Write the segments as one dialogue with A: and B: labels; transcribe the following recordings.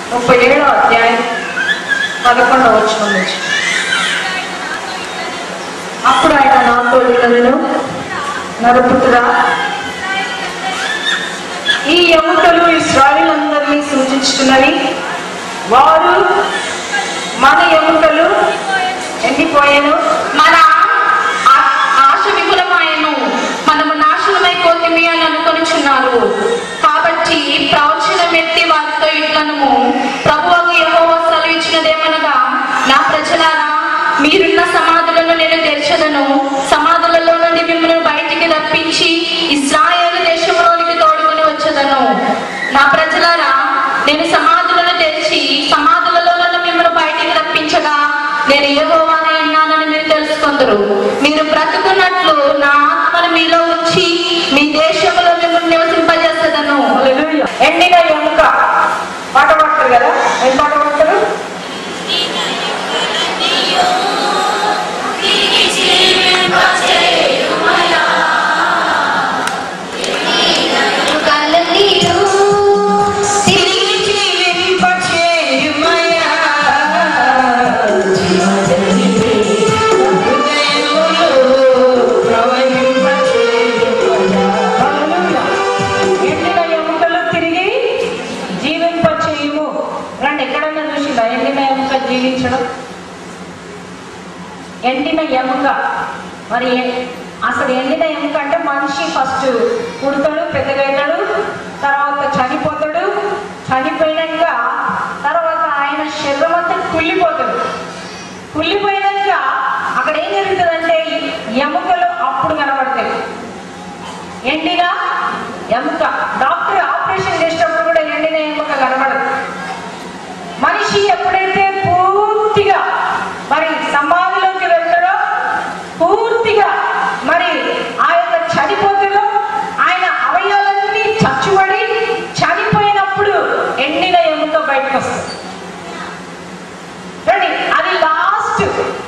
A: ముప్పై ఏడో అధ్యాయం పదకొండవ వచ్చిన నుంచి అప్పుడు ఆయన నాతో ఇళ్ళను నరుపుతురా ఈ ఎముకలు ఇస్రాయిలందరినీ సూచించుతున్నవి వారు మన ఎముకలు ఎండిపోయాను
B: మన ఆ- ఆశ విఫలమాయను మనము నాశనమైపోతుంది అని అనుకొనిచున్నారు కాబట్టి ప్రవచనం ఎత్తి వారితో ఇట్లను ప్రభువు యెహోవా సెలవిచ్చినదేమనగా నా ప్రజలారా మీరున్న సమాధులను నేను తెరచదను సమాధులలో నుండి మిమ్మల్ని బయటికి రప్పించి ఇస్రాయేల్ దేశంలోనికి తోడుకొని వచ్చదను నా ప్రజలారా నేను సమాధులను తెరిచి సమాధులలో నుండి మిమ్మల్ని బయటికి రప్పించగా నేను యెహోవానై ఉన్నానని మీరు తెలుసుకుందరు మీరు బ్రతుకున్నట్లు నా ఆత్మను మీలో ఉంచి మీ దేశంలో మిమ్మల్ని నివసింపజేసేదను
A: హల్లెలూయా. ఎండిన ఎముక పాట పాడతారు కదా ఏం పాట పాడతారు హల్లెలూయా. ఎండిన ఎముకలు తిరిగి జీవింపచేయుము రండి ఎక్కడన్నా చూసిందా ఎండిన ఎముక జీవించడం ఎండిన ఎముక మరి అసలు ఎండిన ఎముక అంటే మనిషి ఫస్ట్ పుడతాడు పెద్దగైతాడు తర్వాత చనిపోతాడు చనిపోయినాక తర్వాత ఆయన శరీరం అంతా కుళ్ళిపోతాడు కుళ్ళిపోయినాక అక్కడ ఏం జరుగుతుందంటే ఎముకలు అప్పుడు కనబడతాయి ఎండిన ఎముక డాక్టర్ ఆపరేషన్ చేసేటప్పుడు కూడా ఎండిన ఎముక కనబడదు మనిషి ఎప్పుడైతే పూర్తిగా మరి సమాధిలోకి వెళ్తాడో పూర్తిగా మరి ఆ యొక్క చనిపోతాడో ఆయన అవయవాలన్నీ చచ్చుబడి చనిపోయినప్పుడు ఎండిన ఎముక బయటకు వస్తుంది చూడండి అది లాస్ట్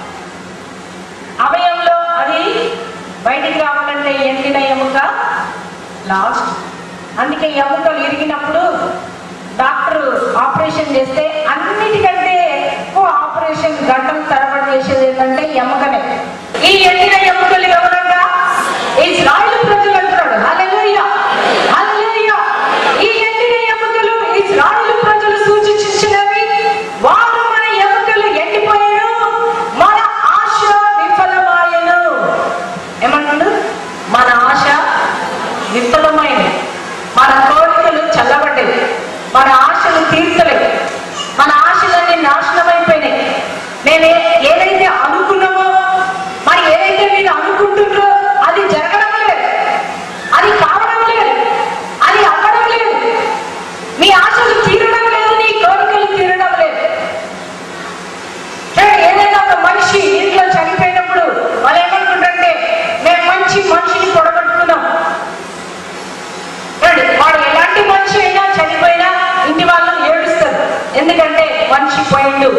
A: అవయంలో అది బయటికి రావాలంటే ఎండిన ఎముక లాస్ట్ అందుకే ఎముకలు ఇరిగినప్పుడు డాక్టర్ ఆపరేషన్ చేస్తే అన్నిటికంటే ఎక్కువ ఆపరేషన్ గంటల తరబడి చేసేది ఏంటంటే ఎముకనే ఈ ఎండిన ఎముకలు ఎవరంగా ఇజ్రాయిల్ ప్రజలు అంటున్నాడు హల్లెలూయా హల్లెలూయా ఈ ఎండిన ఎముకలు ఇజ్రాయిల్ ప్రజలు సూచించినవి వారు మన ఎముకలు ఎండిపోయాను మన ఆశ విఫలమాయను ఏమన్నాడు మన ఆశ విఫలమైనవి మన కోరికలు చల్లబడ్డాయి మన ఆశలు తీర్చలేవు మన ఆశలన్నీ నాశనమైపోయినాయి నేను ఏ- ఏదైతే అనుకున్నామో మరి ఏదైతే మీరు అనుకుంటున్నారో అది జరగడం లేదు అది కావడం లేదు అది అవ్వడం లేదు మీ ఆశలు తీరడం లేదు నీ కోరికలు తీరడం లేదు చూడండి, ఏదైనా ఒక మనిషి ఇంట్లో చనిపోయినప్పుడు వాళ్ళు ఏమనుకుంటారంటే మేము మంచి మనిషిని పొడగొట్టుకున్నాం చూడండి, వాడు ఎలాంటి మనిషి అయినా చనిపోయినా ఇంటి వాళ్ళు ఏడుస్తారు ఎందుకంటే మనిషి పోయిండు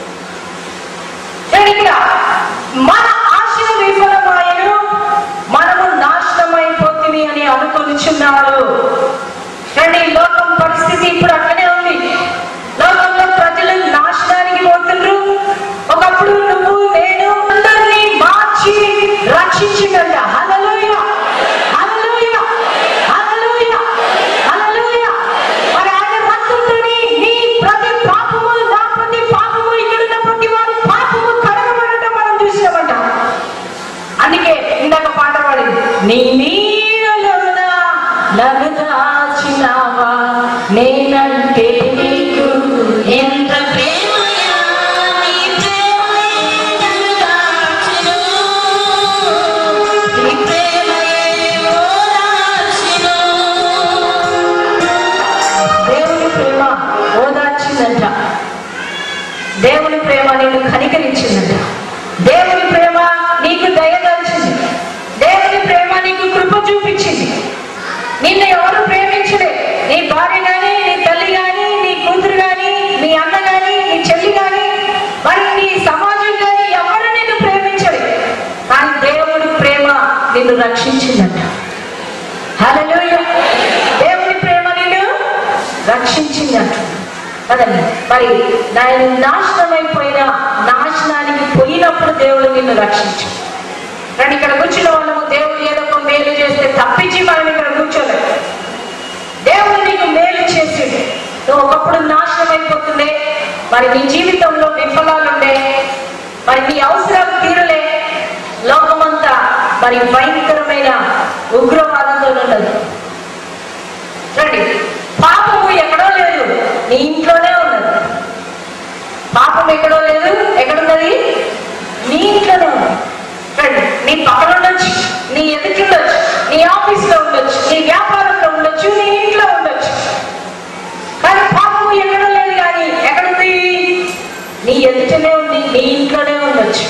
A: చూడండి ఇక్కడ మన ఆశలు విఫలమాయను మనము నాశనమైపోతుంది అని అనుకొనిచున్నాడు రండి లోకం పరిస్థితి ఇప్పుడు అట్లనే ఉంది లోకంలో ప్రజలు నాశనానికి పోతుండ్రు ఒకప్పుడు నువ్వు నేను అందరినీ మార్చి రక్షించిందంట హల్లెలూయ హల్లెలూయ హల్లెలూయ హల్లెలూయ మరి ఆయన రక్తంతోని నీ ప్రతి పాపము నా ప్రతి పాపము ఇక్కడ ఉన్న ప్రతి వారి పాపము కడగబడటం మనం చూసినామంట అందుకే ఇందాక పాట పాడింది నీ నీడలోన నన్ను దాచినావా నేనంటే నీకు ఎంత ప్రేమయా నీ ప్రేమయే నన్ను దాచెను. నీ ప్రేమయే ఓదార్చెను. దేవుని ప్రేమ ఓదార్చిందంట దేవుని ప్రేమ నిన్ను కనికరించిందంట దేవుని ప్రేమ నీకు దయదలిచింది దేవుని ప్రేమ నీకు కృప చూపించింది నిన్ను ఎవరు ప్రేమించలే నీ భార్య గాని నీ తల్లి గాని నీ కూతురు గాని నీ అన్న గాని నీ చెల్లి గాని మరి నీ సమాజం గాని ఎవరు నిన్ను ప్రేమించలే కానీ దేవుడి ప్రేమ నిన్ను రక్షించిందంట హల్లెలూయా దేవుని ప్రేమ నిన్ను రక్షించిందంట కదండి మరి ఆయన నాశనం అయిపోయిన నాశనానికి పోయినప్పుడు దేవుడు నిన్ను రక్షించు రండి ఇక్కడ కూర్చున్న వాళ్ళము దేవుడు ఏదో ఒక మేలు చేస్తే తప్పించి మనం ఇక్కడ కూర్చోలేదు దేవుడు నీకు మేలు చేసిండు నువ్వు ఒకప్పుడు నాశనం అయిపోతుండే మరి నీ జీవితంలో విఫలాలుండే మరి నీ అవసరాలు తీరలే లోకమంతా మరి భయంకరమైన ఉగ్రవాదంతో ఉన్నది రండి పాపము ఎక్కడో లేదు నీ ఇంట్లోనే ఉన్నది పాపం ఎక్కడో లేదు ఎక్కడున్నది నీ ఇంట్లోనే ఉంది రండి నీ పక్కన ఉండొచ్చు నీ ఎదుటి ఉండొచ్చు నీ ఆఫీస్లో ఉండొచ్చు నీ వ్యాపారంలో ఉండొచ్చు నీ ఇంట్లో ఉండొచ్చు కానీ పాపము ఎక్కడో లేదు కానీ ఎక్కడుంది నీ ఎదుటనే ఉంది నీ ఇంట్లోనే ఉండొచ్చు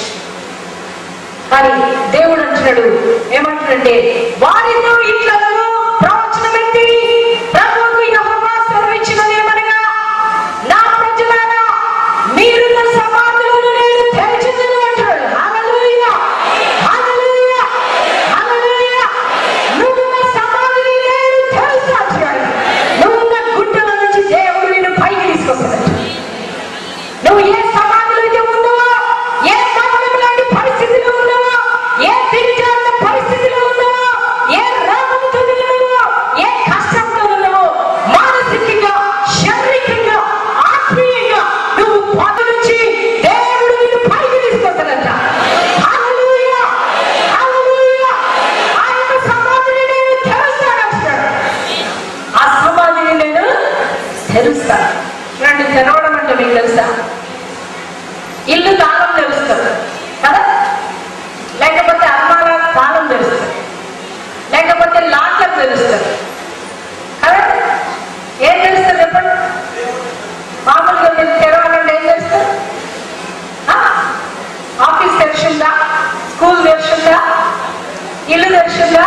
A: కానీ దేవుడు అంటున్నాడు ఏమంటున్నాడంటే వారితో ఇట్లా ప్రవచనం ఎత్తి ప్రభువుకు యెహోవా సెలవిచ్చినదేమనగా, నా ప్రజలారా, మీరున్న సమాధులను నేను తెరచెదను అంటున్నాడు. హల్లెలూయా! హల్లెలూయా! హల్లెలూయా! నువ్వున్న సమాధిని నేను తెరుస్తా అంటున్నాడు. నువ్వున్న గుడ్డల నుంచి దేవుడు నిన్ను పైకి తీసుకొస్తాడు నువ్వు ఏ సమాధిలో అయితే ఉన్నావో ఏ మరణం లాంటి పరిస్థితిలో ఉన్నావో ఏ దిగజారిన పరిస్థితిలో ఉన్నావో ఏ రోగంతో ఉన్నావో ఏ కష్టంతో ఉన్నావో మానసికంగా శారీరకంగా ఆత్మీయంగా నువ్వు పాత నుంచి దేవుడు నిన్ను పైకి తీసుకొస్తాడంట హల్లెలూయా హల్లెలూయా ఆయన సమాధిని నేను తెరుస్తానంటున్నాడు ఆ సమాధిని నేను తెరుస్తాను రండి తెరవడం అంటే మీకు తెలుసా ఇల్లు తాళం తెరుస్తారు కదా లేకపోతే అమ్మాల తాళం తెరుస్తారు లేకపోతే లాట్లకు తెరుస్తారు కదా ఏం తెలుస్తారు చెప్పండి మామూలుగా మీరు తెరవాలంటే ఏం చేస్తారు ఆ? ఆఫీస్ తెరిచిందా స్కూల్ తెరిచిందా ఇల్లు తెరిచిందా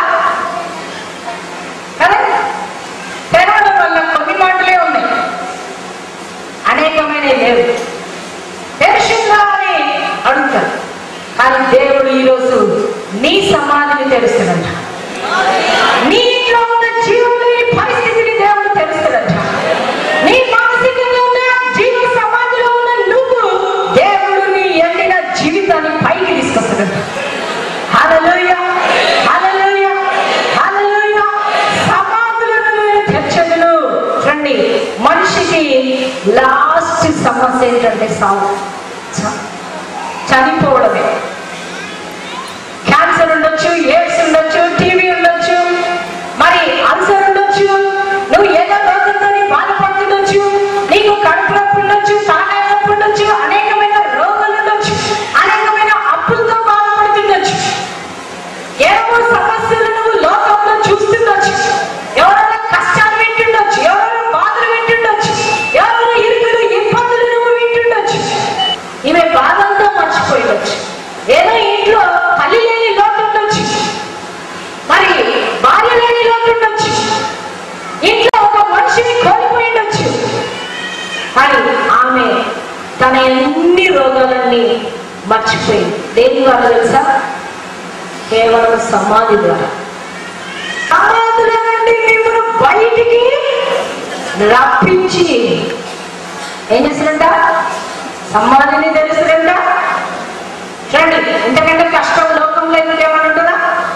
A: కదా తెరవడం వల్ల కొన్ని మాటలే ఉన్నాయి అనేకమైన లేవు తెరిచిందా అని అడుగుతారు కానీ దేవుడు ఈరోజు నీ సమాధిని తెరుస్తాడంట నీ ఇంట్లో ఉన్న జీవులు ఈ పరిస్థితిని దేవుడు తెరుస్తాడంట నీ మానసికంగా ఉన్న జీవ సమాధిలో ఉన్న నువ్వు దేవుడు నీ ఎండిన జీవితాన్ని పైకి తీసుకొస్తాడంట హల్లెలూయా హల్లెలూయా హల్లెలూయా సమాధులను నేను తెరచెదను రండి మనిషికి లాస్ట్ సమస్య ఏంటంటే సావు చ- చనిపోవడమే క్యాన్సర్ ఉండొచ్చు ఎయిడ్స్ ఉండొచ్చు టీవీ ఉండొచ్చు మరి అల్సర్ ఉండొచ్చు నువ్వు ఏదో రోగంతో బాధపడుతుండొచ్చు నీకు కడుపు నొప్పి ఉండొచ్చు తలకాయ నొప్పి ఉండొచ్చు అనేకమైన రోగాలు ఉండొచ్చు అనేకమైన అప్పులతో బాధపడుతుండొచ్చు ఏవో సమస్యలు నువ్వు లోకంలో చూస్తుండొచ్చు ఎవరైనా కష్టాలు వింటుండొచ్చు ఎవరైనా బాధలు వింటుండొచ్చు ఎవరైనా ఇరుకులు ఇబ్బందులు నువ్వు వింటుండొచ్చు ఈమె బాధంతో మర్చిపోయవచ్చు ఏదో ఇంట్లో తల్లి లేని లోటు ఉండొచ్చు మరి భార్య లేని లోటు ఉండొచ్చు ఇంట్లో ఒక మనిషిని కోల్పోయి ఉండొచ్చు కానీ ఆమె తన ఎన్ని రోగాలన్నీ మర్చిపోయింది దేని ద్వారా తెలుసా కేవలం సమాధి ద్వారా సమాధుల నుండి మిమ్మల్ని బయటికి రప్పించి ఏం చేస్తారంట సమాధిని తెలుసురంట చూడండి ఎంతకంటే కష్టం లోకంలో ఎందుకు ఏమని ఉంటుందా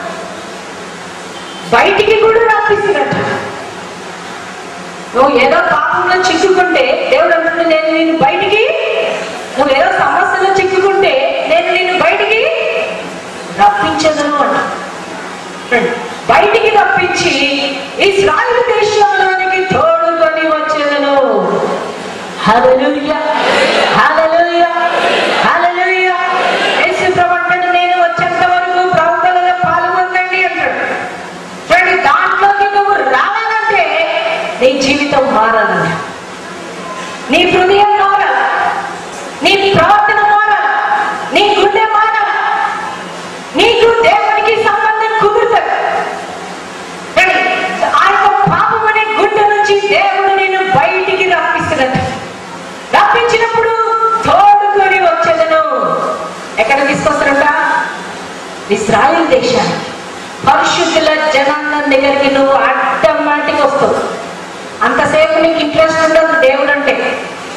A: బయటికి కూడా రప్పిస్తున్నట్ట నువ్వు ఏదో పాపంలో చిక్కుకుంటే దేవుడు అంటుండే నేను నిన్ను బయటికి నువ్వు ఏదో సమస్యలో చిక్కుకుంటే నేను నిన్ను బయటికి రప్పించదను అంట బయటికి రప్పించి ఇస్రాయల్ దేశంలోనికి తోడుకొని వచ్చేదను హల్లెలూయా హల్లెలూయా హల్లెలూయా యేసు ప్రభు అంటాడు నేను వచ్చేంత వరకు ప్రవక్తలలో పాల్గొనండి అంటాడు చూడండి దాంట్లోకి నువ్వు రావాలంటే నీ జీవితం మారాలి నీ హృదయం మారాలి నీ ప్రవర్తన మారాలి నీ గుండె మారాలి నీకు దేవునికి సంబంధం కుదురుతుంది కానీ ఆ యొక్క పాపం అనే గుండె నుంచి దేవుడు నేను బయటికి రప్పిస్తున్నట్టు రప్పించినప్పుడు తోడుకొని వచ్చేదను ఎక్కడ తీసుకొస్తారంట ఇస్రాయిల్ దేశానికి పరిశుద్ధుల జనాంగం దగ్గరికి నువ్వు ఆటోమేటిక్ వస్తావు అంతసేపు నీకు ఇంట్రెస్ట్ ఉండదు దేవుడు అంటే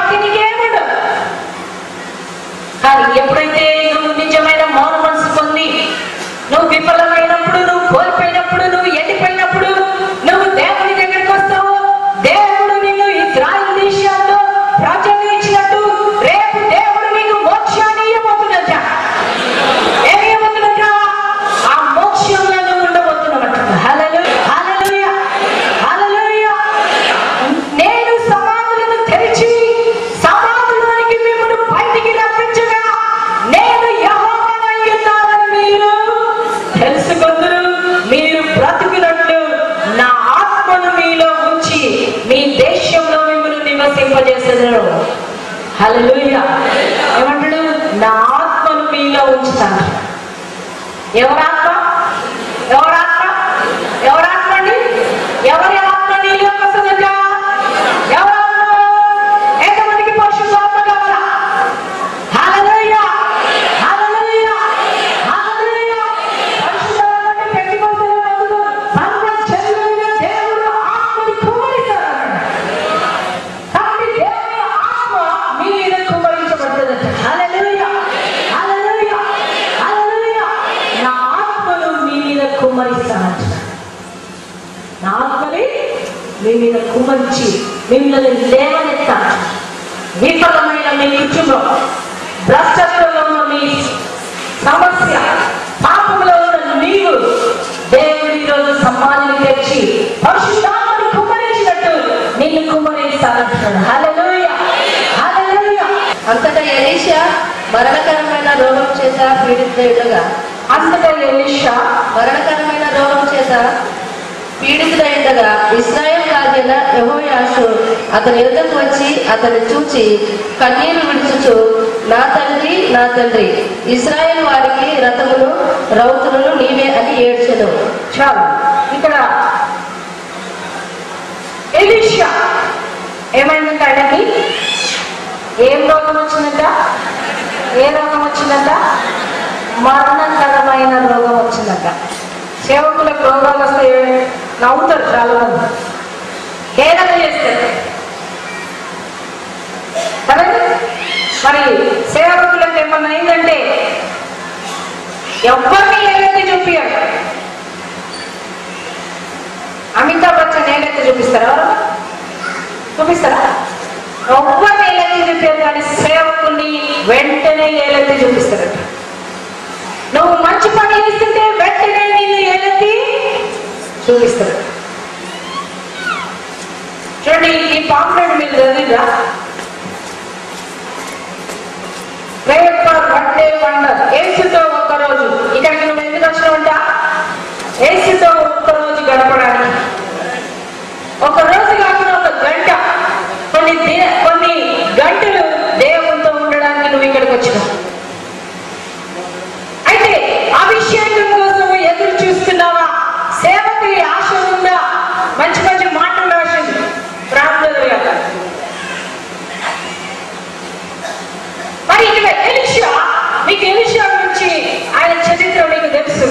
A: భక్తి నీకేముండదు కానీ ఎప్పుడైతే నువ్వు నిజమైన మౌన మనసు పొంది నువ్వు విఫలమైనప్పుడు నువ్వు కోల్పోయినప్పుడు నువ్వు ఎండిపోయినప్పుడు నువ్వు దేవుని దగ్గరికి వస్తావు దేవుడు నిన్ను ఇజ్రాయిల్ దేశాల్లో ప్రజలు ఇచ్చినట్టు రేపు దేవుడు నీకు మోక్షాన్ని ఇవ్వబోతున్నట ఏమి ఇవ్వబోతున్నట ఆ మోక్షంలో నువ్వు ఉండబోతున్నమాట హల్లెలూయా హల్లెలూయా హల్లెలూయా నేను సమాధులను తెరిచి సమాధులకి మిమ్మల్ని బయటికి రప్పించగా నేను యెహోవానై ఉన్నానని మీరు తెలుసుకొందురు మీరు బ్రతుకున్నట్లు నా ఆత్మను మీలో ఉంచి మీ దేశంలో మిమ్మల్ని నివసింపజేసేదరు హల్లెలూయా ఏమంటాడు నా ఆత్మను మీలో ఉంచుతాను ఎవరాత్మ ఎవరాత్మ ఎవరాత్మ అండి ఎవరి ఆత్మ నీలోకి వస్తుందట ఎవరాత్మ ఎంతమందికి పరిశుద్ధాత్మ కావాలా హల్లెలూయా హల్లెలూయా హల్లెలూయా పరిశుద్ధాత్మని పెట్టుకోసే ముందు సర్వశక్తుడైన దేవుడు ఆత్మని కుమ్మరిస్తాడు కాబట్టి దేవుని ఆత్మ మీ మీద కుమ్మరించబడుతుందట హల్లెలూయా హల్లెలూయా హల్లెలూయా నా ఆత్మను మీ మీద కుమ్మరిస్తానంట నా ఆత్మని మీ మీద కుమ్మరించి మిమ్మల్ని లేవనెత్తాను విఫలమైన మీ కుటుంబం భ్రష్టత్వంలో ఉన్న మీ సమస్య పాపంలో ఉన్న నీవు దేవుడి ఈరోజు సమ్మానాన్ని తెచ్చి పరిశుద్ధాత్మని కుమ్మరించినట్టు నిన్ను కుమ్మరిస్తానంటున్నాడు హల్లెలూయా హల్లెలూయా
C: అంతటా ఎలీషా మరణకరమైన రోగం చేత పీడితుడగా
A: అంతటా ఎలీషా
C: మరణకరమైన రోగం చేత పీడితుడైండగా ఇస్రాయేల్ రాజైన యెహోయాషు అతని యుద్ధకు వచ్చి అతన్ని చూచి కన్నీరు విడుచుచు నా తండ్రి నా తండ్రి ఇస్రాయేల్ వారికి రథమును రౌతులను నీవే అని ఏడ్చెను
A: చాలు ఇక్కడ ఎలీషా ఏమైందంటే ఆయనకి ఏం రోగం వచ్చిందంట ఏ రోగం వచ్చిందంట మరణకరమైన రోగం వచ్చిందంట సేవకులకు రోగాలు వస్తే నవ్వుతారు చాలా మంది హేళన చేస్తారు కదండి మరి సేవకులకు ఏమన్నా అయిందంటే ఎవరిని ఏదైతే చూపించాడు అమితాబ్ బచ్చన్ ఏదైతే చూపిస్తారా ఎవరు చూపిస్తారా ఒక్కరిని ఏలైతే చూపారు కానీ సేవకుని వెంటనే ఏలైతే చూపిస్తారట నువ్వు మంచి పని చేస్తుంటే వెంటనే నిన్ను ఏలెత్తి చూపిస్తారు చూడండి ఈ పాంప్లెట్ మీరు చదివిరా prayer for one day wonder ఏసుతో ఒక్కరోజు ఇక్కడికి నువ్వు ఎందుకు వచ్చినావంట ఏసుతో ఒక్కరోజు గడపడానికి ఒక రోజు కాకుండా ఒక గంట కొన్ని దిన కొన్ని గంటలు దేవునితో ఉండడానికి నువ్వు ఇక్కడికి వచ్చినావు అయితే అభిషేకం కోసం ఎదురు చూస్తున్నావా సేవకి ఆశ ఉందా మంచి మంచి మాటలు రాసింది ప్రార్థనలు కదా మరి ఇక్కడ ఎలిషా మీకు ఎలిషా గురించి ఆయన చరిత్ర మీకు తెలుసు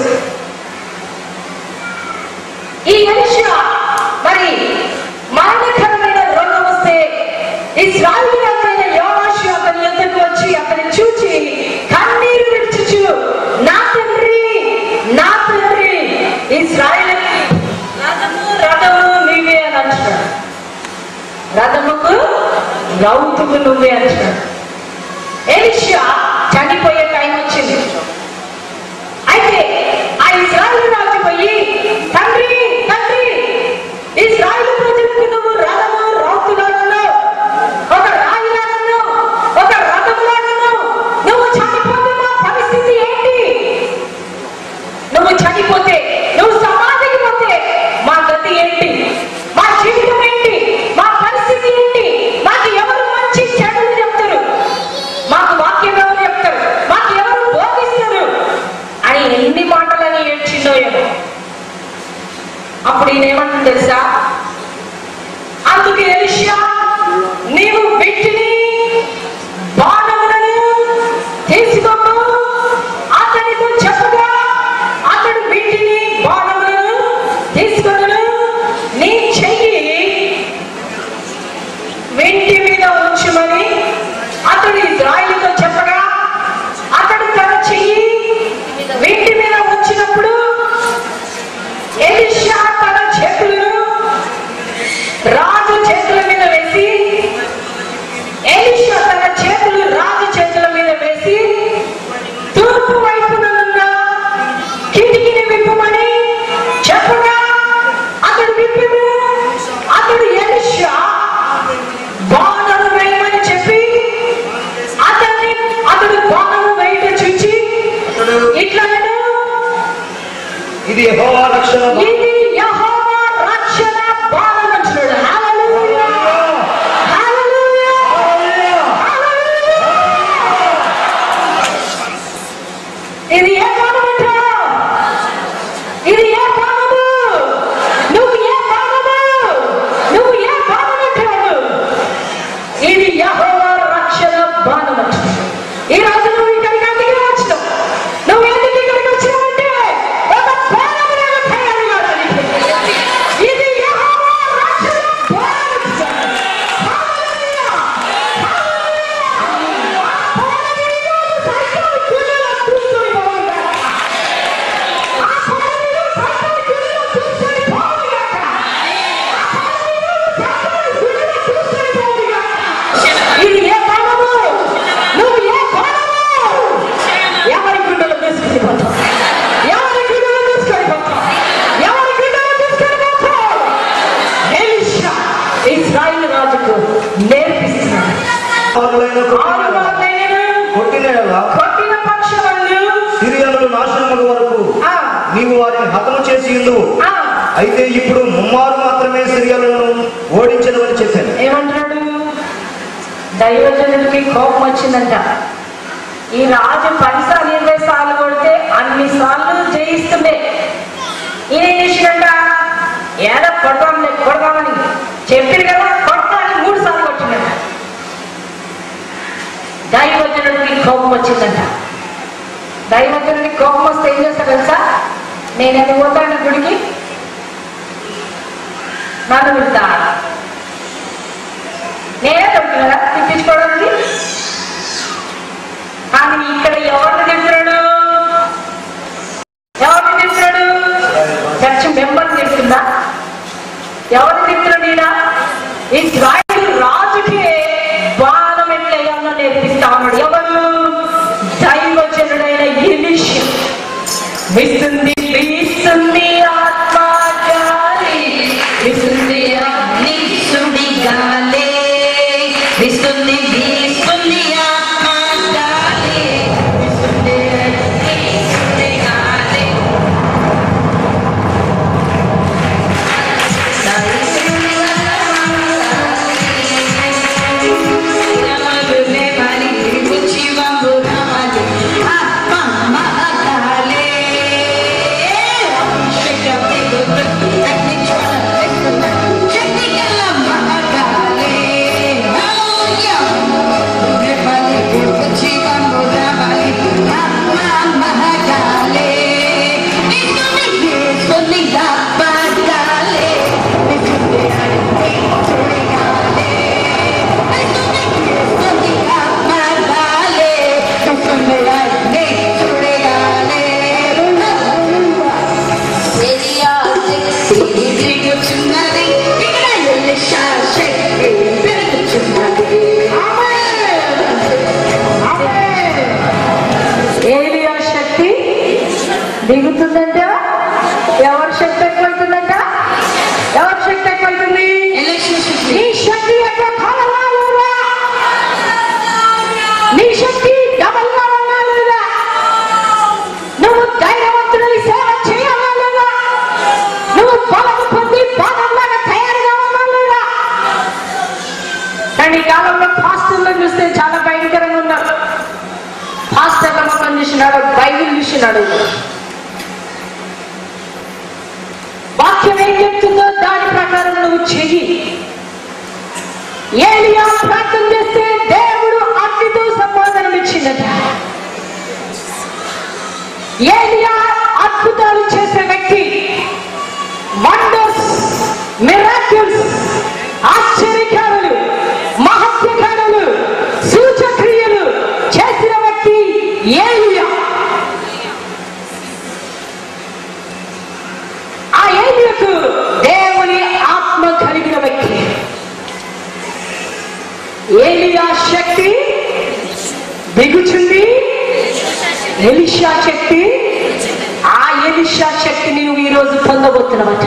A: ఈ ఎలిషా మరి మరణకరమైన రోగం వస్తే ఇస్రాయిలైన యోవాషు అతని యొద్దకు వచ్చి అతని చూచి కన్నీరు విడిచుచు నా తండ్రి నా తండ్రి ఇస్రాయిలకి రథము రథము నీవే అని అంటున్నాడు రథముకు రౌతుకు నువ్వే అంటున్నాడు ఎలిషా చనిపోయే టైం వచ్చింది అయితే ఆ ఇస్రాయల్ రాజు పోయి తండ్రి తండ్రి ఇస్రాయల్ ప్రజలకు నువ్వు రథము రౌతులను ఒక రాయిలాగను ఒక రథములాగను నువ్వు చనిపోతే మా పరిస్థితి ఏంటి నువ్వు చనిపోతే నువ్వు సమాధికి పోతే మా గతి ఏంటి మా జీవితం ఏంటి మా పరిస్థితి ఏంటి మాకు ఎవరు మంచి చెడులు చెప్తారు మాకు వాక్యం ఎవరు చెప్తారు మాకు ఎవరు బోధిస్తారు అని ఎన్ని మాటలని ఏడ్చిందో ఏమో అప్పుడు ఈయన ఏమంటుంది తెలుసా అందుకు ఎలిషా నీవు వీటిని బాణములను తీసుకోము అతనితో చెప్పగా అతడు వీటిని బాణములను తీసుకొనను నీ చెయ్యి వెంటి మీద ఉంచు వచ్చమని అతడు ఇజ్రాయిల్తో చెప్పగా అతడు తన చెయ్యి వీటి మీద వచ్చినప్పుడు ఎలిషా తన చేతులను రాజు చేతుల మీద వేసి ఎలిషా తన చేతులు రాజు చేతుల మీద వేసి తూర్పు వైపునున్న కిటికీని విప్పమని చెప్పగా అతడు విప్పిను అతడు ఎలిషా బాణము వేయమని చెప్పి అతన్ని అతడు బాణము వేయట చూచి ఇట్లా
D: ఇది యెహోవా రక్షణ
A: ఇది యెహోవా రక్షణ బాణమంటున్నాడు హల్లెలూయా హల్లెలూయా ఇది ఏ బాణమంట ఇది ఏ బాణము నువ్వు ఏ బాణము నువ్వు ఏ బాణమంటావు ఇది యెహోవా రక్షణ బాణమంట ఈ రోజు నువ్వు ఇక్కడికి అందుకే వచ్చినావు నువ్వు ఎందుకు ఇక్కడికి వచ్చినావంటే ఒక బాణము నేను తయారు కావడానికి ఇది యెహోవా రక్షణ బాణమంట హల్లెలూయా ఇది ఏ బాణము నువ్వు ఏ బాణము ఎవరి గుండెలు తీసుకుని పోతావు ఎవరి గుండెలు తీసుకొని పోతావు ఎవరి గుండెలు తీసుకొని పోతావు ఎలీషా ఇస్రాయిల్ రాజుకు నేర్పిస్తున్నాడు
D: ఆరులైన కొట్టిన
A: ఆరువారైనను
D: కొట్టిన ఎడల
A: కొట్టిన పక్షములు
D: సిరియనులు నాశనముల వరకు
A: ఆ,
D: నీవు వారిని హతము చేసి ఉందువు
A: ఆ,
D: అయితే ఇప్పుడు ముమ్మారు మాత్రమే సిరియలను ఓడించదవని చెప్పాను
A: ఏమంటాడు దైవజనుడికి కోపం వచ్చిందంట ఈ రాజు పదిసార్లు ఇరవై సార్లు కొడితే అన్ని సార్లు జయిస్తుండే ఈయన ఏం చేసిండంట ఏదో కొడదాంలే కొడదామని చెప్పారు కదా కొడతా అని మూడు సార్లు కొట్టిందంట దైవజనుడికి కోపం వచ్చిందంట దైవజనుడికి కోపం వస్తే ఏం చేస్తా తెలుసా నేను ఎందుకు పోతాను గుడికి నన్ను విడతా నేనే దొరుకుతున్నా తిప్పించుకోవడానికి కానీ ఇక్కడ ఎవరిని తిప్పుతున్నాడు ఎవరిని తిప్పుతున్నాడు చర్చ్ మెంబర్ తిప్పుతుందా ఎవరిని తిప్పుతున్నాడు ఈయన ఇజ్రాయిల్ రాజుకే బాణం ఎట్లయ్యాలో నేర్పిస్తా ఉన్నాడు ఎవరు దైవజనుడైన ఎలీషా విస్తుంది వీస్తుంది ఆత్మ గాలి విస్తుంది అగ్ని సుడిగాలే విస్తుంది వీస్తుంది ఆత్మ గాలి విస్తుంది అగ్ని సుడిగాలే ఏలియా శక్తి దిగుతుందంట ఎవరి శక్తి ఎక్కువైతుందంట ఎవరి శక్తి ఎక్కువైతుంది నీ శక్తి ఎక్కువ కావాలా నీ శక్తి డబల్ కావాలా లేదా నువ్వు ధైర్యవంతుడి సేవ చేయాలా లేదా నువ్వు బలం పొంది బాణంలాగా తయారు కావాలా లేదా కానీ ఈ కాలంలో పాస్టర్లను చూస్తే చాలా భయంకరంగా ఉన్నారు పాస్టర్ల మొత్తం చూసినాడు బైబిల్ చూసినాడు వాక్యం ఏం చెప్తుందో దాని ప్రకారం నువ్వు చెయ్యి ఏలియా ప్రార్థన చేస్తే దేవుడు అగ్నితో సమాధానం ఇచ్చిందట ఏలియా అద్భుతాలు చేసే వ్యక్తి వండర్స్ మిరాకిల్స్ ఆశ్చర్యకారులు మహత్యకారులు ఏలియా శక్తి దిగుచుంది ఎలిషా శక్తి ఆ ఎలిషా శక్తిని నువ్వు ఈ రోజు పొందబోతున్నావట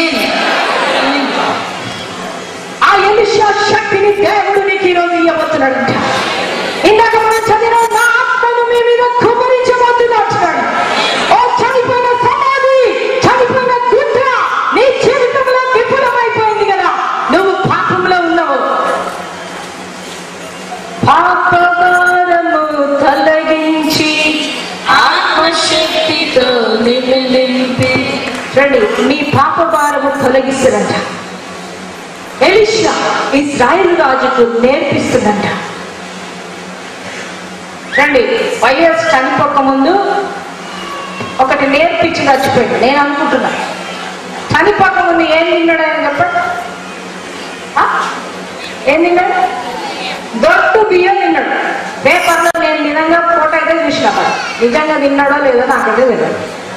A: ఆ ఎలిషా శక్తిని దేవుడు నీకు ఈ రోజు ఇవ్వబోతున్నాడంట ఇందాక మనం చదివిన నా ఆత్మను మీ మీద కుమరించబోతున్నాడు ఓ చనిపోయిన సమాధి చనిపోయిన గుద్ర నీ జీవితంలో విఫలమైపోయింది కదా నువ్వు పాపంలో ఉన్నావు పాపభారము తొలగించి ఆత్మశక్తితో నిమిలింపి రండి మీ పాప భారము తొలగిస్తుందంట ఎలిషా ఇజ్రాయెల్ రాజుకు నేర్పిస్తుందంట రండి వైఎస్ చనిపోక ముందు ఒకటి నేర్పించి చచ్చిపోయాడు నేను అనుకుంటున్నా చనిపోక ముందు ఏం తిన్నాడు ఆయన చెప్పండి ఆ? ఏం తిన్నాడు దొట్టు బియ్యం తిన్నాడు పేపర్లో నేను నిజంగా ఫోటో అయితే చూసిన అక్కడ నిజంగా తిన్నాడో లేదో నాకైతే తెలియదు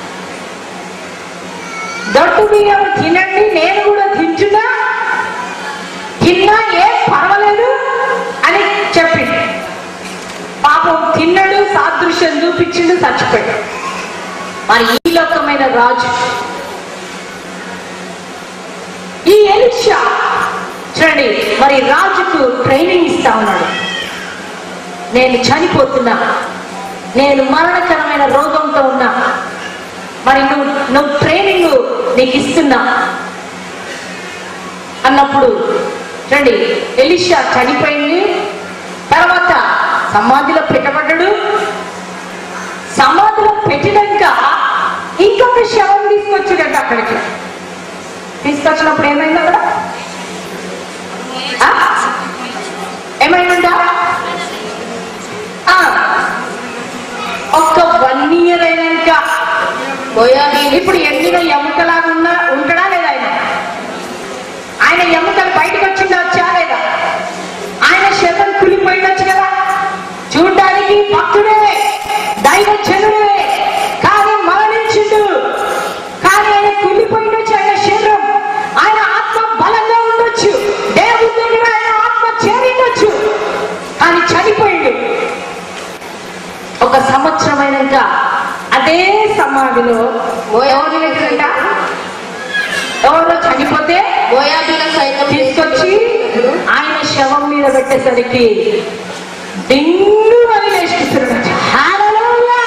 A: దొట్టు బియ్యం తినండి నేను కూడా తింటున్నా తిన్నా ఏం పర్వాలేదు అని చెప్పిండు పాపం తిన్నాడు సాదృశ్యం చూపించిండు చచ్చిపోయాడు మరి ఈ లోకమైన రాజు ఈ ఎలిషా చూడండి మరి రాజుకు ట్రైనింగ్ ఇస్తా ఉన్నాడు నేను చనిపోతున్నా నేను మరణకరమైన రోగంతో ఉన్నా మరి నువ్వు నువ్వు ట్రైనింగ్ నీకు ఇస్తున్నా అన్నప్పుడు చూడండి ఎలిషా చనిపోయింది తర్వాత సమాధిలో పెట్టబడ్డాడు సమాధిలో పెట్టినాక ఇంకొక శవం తీసుకొచ్చాడంట అక్కడికి తీసుకొచ్చినప్పుడు ఏమైంది అక్కడ ఆ? ఏమైందంట ఆ, ఒక్క వన్ ఇయర్ అయినాక
C: మోయాబీ
A: ఇప్పుడు ఎండిన ఎముకలాగా ఉన్నా ఉంటాడా లేదా ఆయన ఆయన ఎముకలు బయటకు వచ్చిందా వచ్చా లేదా ఆయన శరీరం కులిపోయిండొచ్చు కదా చూడ్డానికి భక్తుడే దైవ జనుడే కానీ మరణించిండు కానీ ఆయన కులిపోయిండొచ్చు ఆయన శరీరం ఆయన ఆత్మ బలంగా ఉండొచ్చు దేవుడి దగ్గర ఆయన ఆత్మ చేరిండొచ్చు కానీ చనిపోయిండు ఒక సంవత్సరం అయినాక అదే సమాధిలో ఎవరి దగ్గరంట ఎవరో చనిపోతే
C: మోయాబీల సైతం
A: తీసుకొచ్చి ఆయన శవం మీద పెట్టేసరికి డింగు అని లేచిస్తున్నాడు హల్లెలూయా!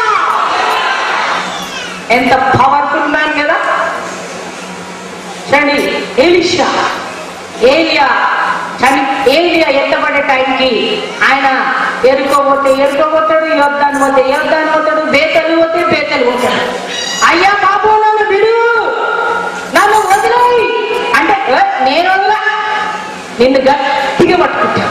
A: ఎంత పవర్ఫుల్ మ్యాన్ కదా చూడండి ఎలిషా ఏలియా చని ఏలియా ఎత్తబడే టైంకి ఆయన ఎరుకోపోతే ఎరుకోపోతాడు యోద్ధాన్ని పోతే యోద్ధాన్ని పోతాడు బేతలు పోతే బేతలు పోతాడు అయ్యా బాబు నన్ను విడు నన్ను వదిలేయి అంటే "ఏ, నేను వదలా నిన్ను గట్టిగా పట్టుకుంటా